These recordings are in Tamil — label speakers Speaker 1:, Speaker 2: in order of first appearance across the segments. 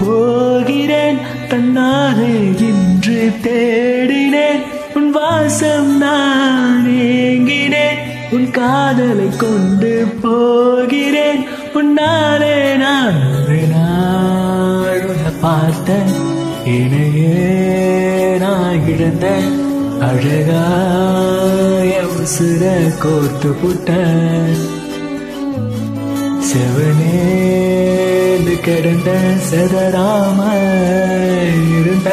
Speaker 1: போகிறேன் தன்னாலே இன்று தேடினேன் உன் வாசம் நான் ஏங்கினேன் உன் காதலை கொண்டு போகிறேன் உன்னாலே நான் ஒரு நாள் உன்னை பார்த்தேன் இணையே நான் இழந்தேன் அழகாய உசுர கோர்த்து புட்டேன் செவனேந்து கிடந்த செதறாம இருந்த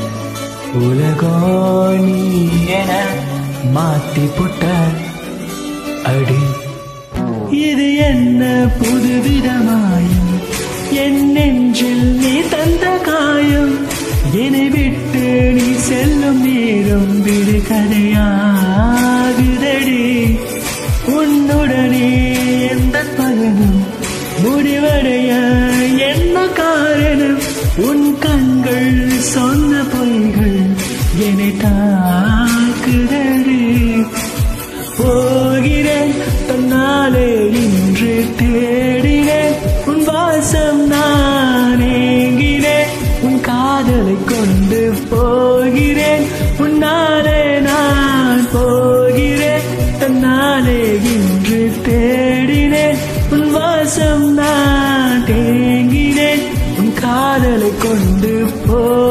Speaker 1: உலகம் நீ என மாத்தி புட்ட அடி இது என்ன புதுவிதமாயும் என் நெஞ்சில் நீ தந்த காயம் என்னை விட்டு நீ செல்லும் நேரம் விடுகதையாகுதடி உன்னுடனே எந்த பலனும் முடிவடைய என்ன காரணம் உன் கண்கள் சொன்ன பொய்கள் என்னை தாக்குதடி போகிறேன் தன்னாலே இன்று தேடினேன் உன் வாசம் நான் ஏங்கினேன் உன் காதலை கொண்டு போகிறேன் உன்னாலே நான் போகிறேன் தன்னாலே இன்று தேடினேன் உன் வாசம் நான் தேங்கினேன் உன் காதலை கொண்டு போ